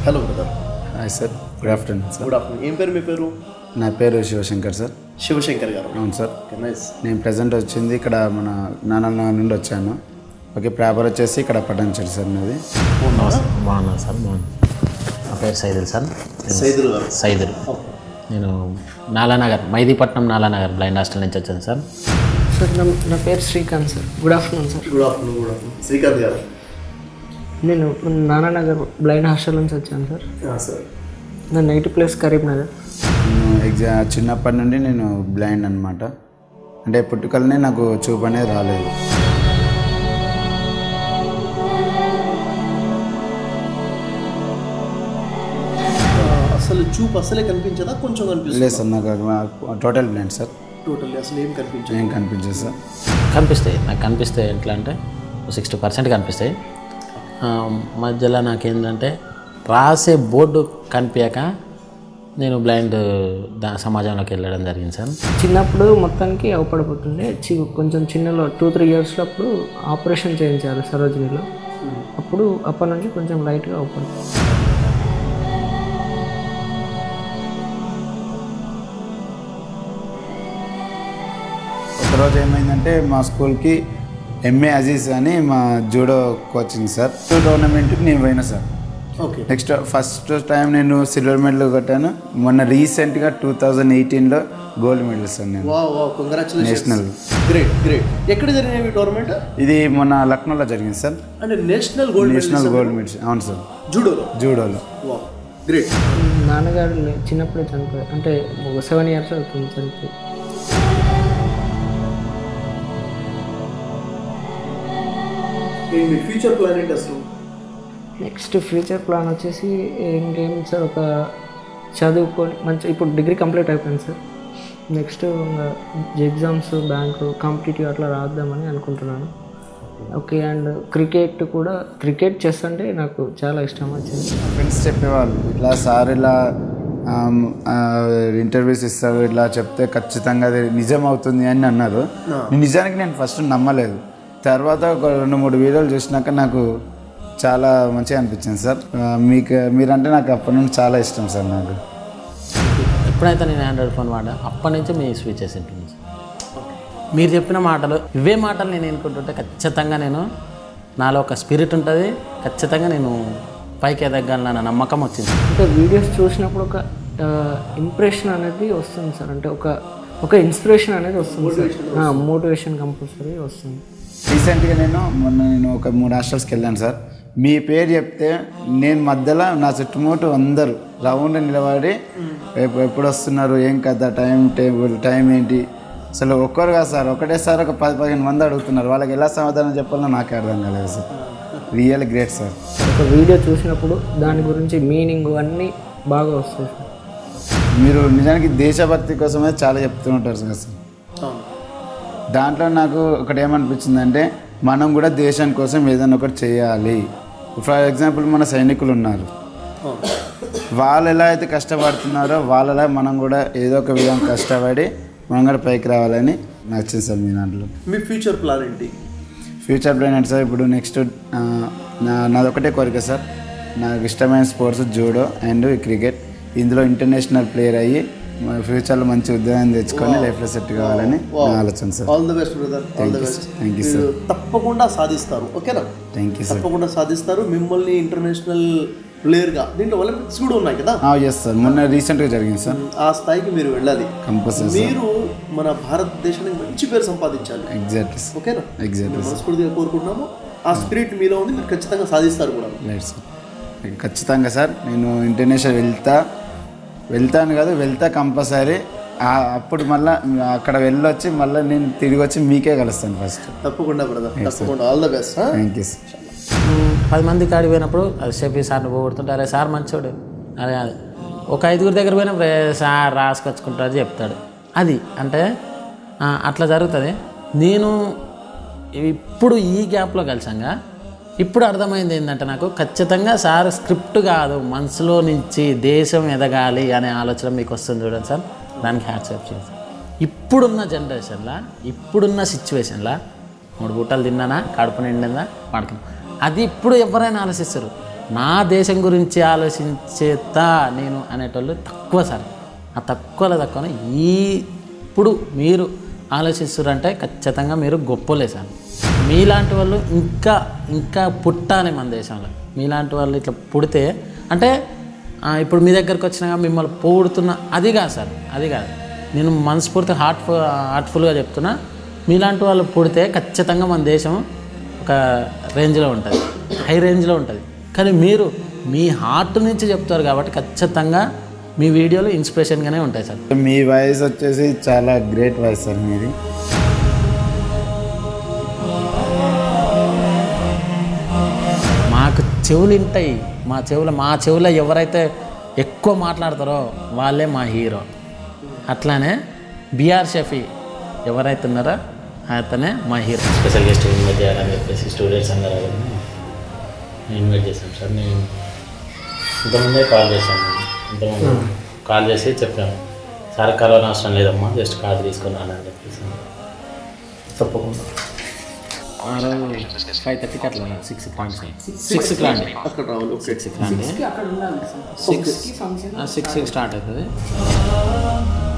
Hello brother hi sir good afternoon sir good afternoon ఏం పేరు మీ పేరు నా పేరు శివశంకర్ సార్ శివశంకర్ గారు అవును సార్ నైస్ నేను ప్రజెంట్ వచ్చింది ఇక్కడ మన నాన్న నుండి వచ్చాను ఓకే ప్రాపర్ వచ్చేసి ఇక్కడ పట్టణం సార్ నాది బాగున్నాను సార్ బాగున్నాను నా పేరు సైదుల్ సార్ నేను సైదుల్ గారు సైదుల్ నేను నాలానగర్ మైదీపట్నం నాలానగర్ బ్లైండ్ హాస్టల్ నుంచి వచ్చాను సార్ సార్ నా నా పేరు Srikanth sir good afternoon sir good afternoon good afternoon Srikanth garu నేను నానానగర్ బ్లైండ్ హాస్టల్ నుంచి వచ్చాను సార్ సార్ నా నైట్ ప్లేస్ కరీంనగర్ నేను ఎగ్జా చిన్నప్పటి నుండి నేను బ్లైండ్ అనమాట అంటే పుట్టుకలనే నాకు చూపు అనేది రాలేదు అసలు చూపు అసలే కనిపించదా కొంచెం కనిపిస్తుంది లేదు సార్ నాకు టోటల్ బ్లైండ్ సార్ టోటల్లీ అసలు ఏం కనిపించదు ఏం కనిపించదు సార్ కనిపిస్తాయి నాకు కనిపిస్తాయి ఎట్లా అంటే సిక్స్టీ పర్సెంట్ కనిపిస్తాయి ఆ, మధ్యలో నాకేంటంటే రాసే బోర్డు కనిపించక నేను బ్లైండ్ దా సమాజంలోకి వెళ్ళడం జరిగింది సార్ చిన్నప్పుడు మొత్తానికి అవపడిపోతుండే చి కొంచెం చిన్నలో టూ త్రీ ఇయర్స్లో అప్పుడు ఆపరేషన్ చేయించారు సరోజినిలో అప్పుడు అప్పటి నుంచి కొంచెం లైట్గా అవపడుతుంది ఒకరోజు ఏమైందంటే మా స్కూల్కి ఎంఏ అజీజ్ అని మా జూడో కోచింగ్ సార్ టోర్నమెంట్కి నేను పోయినా sir okay next first time నేను సిల్వర్ మెడల్ కొట్టాను మొన్న రీసెంట్గా టూ థౌజండ్ ఎయిటీన్లో గోల్డ్ మెడల్ సార్ నేను వా వా కంగ్రాచులేషన్ నేషనల్ గ్రేట్ గ్రేట్ ఎక్కడ జరిగినవి టోర్నమెంట్ ఇది మొన్న లక్నోలో జరిగింది సార్ అంటే national gold national gold medal అవును సార్ జూడోలో జూడోలో వా గ్రేట్ నాన్నగారు లే- చిన్నప్పుడే చనిపోయారు అంటే ఒక సెవెన్ ఇయర్స్ అవుతుంది చనిపోయి మీ ఫ్యూచర్ ప్లాన్ ఏంటి అసలు నెక్స్ట్ ఫ్యూచర్ ప్లాన్ వచ్చేసి ఇంకేం సార్ ఒక చదువుకొని మంచి ఇప్పుడు డిగ్రీ కంప్లీట్ అయిపోయింది సార్ నెక్స్ట్ ఇంకా ఎగ్జామ్స్ బ్యాంకు కాంపిటేటివ్ అట్లా రాద్దామని అనుకుంటున్నాను ఓకే అండ్ క్రికెట్ కూడా క్రికెట్ చెస్ అంటే నాకు చాలా ఇష్టం వచ్చింది ఫ్రెండ్స్ చెప్పేవాళ్ళు ఇట్లా సార్ ఇలా ఇంటర్వ్యూస్ ఇస్తారు ఇట్లా చెప్తే ఖచ్చితంగా అది నిజం అవుతుంది అని అన్నారు నిజానికి నేను ఫస్ట్ నమ్మలేదు తర్వాత ఒక రెండు మూడు వీడియోలు చూసినాక నాకు చాలా మంచిగా అనిపించింది సార్ ఆ, మీకు మీరంటే నాకు అప్పటి నుండి చాలా ఇష్టం సార్ నాకు ఎప్పుడైతే నేను ఆండ్రాయిడ్ ఫోన్ వాడా అప్పటి నుంచి మీ స్విచెస్ ఉంటుంది సార్. మీరు చెప్పిన మాటలు ఇవే మాటలు నేను ఎన్నుకుంటుంటే ఖచ్చితంగా నేను నాలో ఒక స్పిరిట్ ఉంటుంది ఖచ్చితంగా నేను పైకి ఎదగలనన్న నమ్మకం వచ్చింది అంటే వీడియోస్ చూసినప్పుడు ఒక ఇంప్రెషన్ అనేది వస్తుంది సార్ అంటే ఒక ఒక ఇన్స్పిరేషన్ అనేది వస్తుంది సార్ మోటివేషన్ కంపల్సరీ వస్తుంది రీసెంట్గా నేను మొన్న నేను ఒక మూడు హాస్టల్స్కి వెళ్ళాను సార్ మీ పేరు చెప్తే నేను మధ్యలో నా చుట్టుముట్టు అందరూ రౌండ్ నిలబడి ఎప్పు- ఎప్పుడు వస్తున్నారు ఏం కథ టైం టేబుల్ టైం ఏంటి అసలు ఒక్కరు కాదు సార్ ఒకటేసారి ఒక పది పదిహేను మంది అడుగుతున్నారు వాళ్ళకి ఎలా సమాధానం చెప్పాలో నాకే అర్థం కాలేదు సార్ రియల్ గ్రేట్ సార్ ఒక వీడియో చూసినప్పుడు దాని గురించి మీనింగ్ అన్నీ బాగా వస్తాయి సార్ మీరు నిజానికి దేశభక్తి కోసమే చాలా చెప్తూ ఉంటారు సార్ అసలు. అవును దాంట్లో నాకు ఒకటి ఏమనిపించిందంటే మనం కూడా దేశం కోసం ఏదైనా ఒకటి చేయాలి ఫర్ ఎగ్జాంపుల్ మన సైనికులు ఉన్నారు అవును వాళ్ళు ఎలా అయితే కష్టపడుతున్నారో వాళ్ళలా మనం కూడా ఏదో ఒక విధంగా కష్టపడి మనం కూడా పైకి రావాలని నచ్చింది సార్ మీ దాంట్లో మీ ఫ్యూచర్ ప్లాన్ ఏంటి ఫ్యూచర్ ప్లాన్ ఏంటి సార్ ఇప్పుడు నెక్స్ట్ నా నాది ఒకటే కోరిక సార్ నాకు ఇష్టమైన స్పోర్ట్స్ జూడో అండ్ క్రికెట్ ఇందులో ఇంటర్నేషనల్ ప్లేయర్ అయ్యి మా ఫ్యూచర్లో మంచి ఉద్యోగం తెచ్చుకొని లైఫ్లో సెట్ కావాలని నా ఆలోచన sir all the best brother all the best thank you sir తప్పకుండా సాధిస్తారు ఓకేనా థ్యాంక్ యూ సార్ తప్పకుండా సాధిస్తారు మిమ్మల్ని ఇంటర్నేషనల్ ప్లేయర్గా దీంట్లో ఒలింపిక్స్ కూడా ఉన్నాయి కదా ఎస్ సార్ మొన్న రీసెంట్గా జరిగింది సార్ ఆ స్థాయికి మీరు వెళ్ళాలి కంపల్సరీ సార్ మీరు మన భారతదేశానికి మంచి పేరు సంపాదించాలి ఎగ్జాక్ట్లీ సార్ ఓకేనా ఎగ్జాక్ట్లీ మేము మనస్ఫూర్తిగా కోరుకుంటున్నాము ఆ స్పిరిట్ మీలో ఉంది మీరు ఖచ్చితంగా సాధిస్తారు కూడా రైట్ సార్ ఖచ్చితంగా సార్ నేను ఇంటర్నేషనల్ వెళ్తా వెళ్తాను కాదు వెళ్తా కంపల్సరీ అప్పుడు మళ్ళీ అక్కడ వెళ్ళొచ్చి మళ్ళీ నేను తిరిగి వచ్చి మీకే కలుస్తాను ఫస్ట్ తప్పకుండా బ్రదర్ తప్పకుండా all the best thank you sir మ్మ్, పది మంది కాడికి పోయినప్పుడు అది షఫీ సార్ని పోగొడుతుంటే అరే సార్ మంచోడు అరే అది ఒక ఐదుగురు దగ్గర పోయినప్పుడు "ఏ సార్ రాసుకొచ్చుకుంటారు చెప్తాడు అది అంటే ఆ, అట్లా జరుగుతుంది నేను ఇప్పుడు ఈ గ్యాప్లో కలిసాగా ఇప్పుడు అర్థమైంది ఏంటంటే నాకు ఖచ్చితంగా సార్ స్క్రిప్ట్ కాదు మనసులో నుంచి దేశం ఎదగాలి అనే ఆలోచన మీకు వస్తుంది చూడండి సార్ దానికి హ్యాట్స్ ఆఫ్ చేయండి ఇప్పుడున్న జనరేషన్లో ఇప్పుడున్న సిచ్యువేషన్లో మూడు బుట్టలు తిన్నానా కడుపు నిండిందా పడుకున్నా అది ఇప్పుడు ఎవరైనా ఆలోచిస్తారు నా దేశం గురించి ఆలోచించేతా నేను అనేటోళ్ళు తక్కువ సార్ ఆ తక్కువలో తక్కువ ఈ ఇప్పుడు మీరు ఆలోచిస్తున్నారంటే ఖచ్చితంగా మీరు గొప్పలే సార్ మీలాంటి వాళ్ళు ఇంకా ఇంకా పుట్టాలి మన దేశంలో మీలాంటి వాళ్ళు ఇట్లా పుడితే అంటే ఆ, ఇప్పుడు మీ దగ్గరకు వచ్చినాక మిమ్మల్ని పొగుడుతున్న అది కాదు సార్ అది కాదు నేను మనస్ఫూర్తి హార్ట్ హార్ట్ఫుల్గా చెప్తున్నా మీలాంటి వాళ్ళు పుడితే ఖచ్చితంగా మన దేశం ఒక రేంజ్లో ఉంటుంది హై రేంజ్లో ఉంటుంది కానీ మీరు మీ హార్ట్ నుంచి చెప్తారు కాబట్టి ఖచ్చితంగా మీ వీడియోలు ఇన్స్పిరేషన్గానే ఉంటాయి సార్ మీ వాయిస్ వచ్చేసి చాలా గ్రేట్ వాయిస్ సార్ మీది మాకు చెవులు వింటాయి మా చెవులు మా చెవులో ఎవరైతే ఎక్కువ మాట్లాడతారో వాళ్ళే మా హీరో అట్లానే బిఆర్ షఫీ ఎవరైతే ఉన్నారో అతనే మా హీరో స్పెషల్ గెస్ట్ ఇన్వైట్ చేయాలని చెప్పేసి స్టూడెంట్స్ అందరూ ఇన్వైట్ చేశాం సార్ నేను ఇంతకుముందే కాల్ చేశాను ఇంతకుముందు కాల్ చేసి చెప్పాను సార్ కరోనా అవసరం లేదమ్మా జస్ట్ కార్డు తీసుకున్నాను అని చెప్పేసి తప్పకుండా ఆ రోజు ఫైవ్ థర్టీకి అట్లా సిక్స్ పాయింట్ సిక్స్కి రండి అక్కడ రావాలి ఓకే సిక్స్కి రండి సిక్స్ సిక్స్ స్టార్ట్ అవుతుంది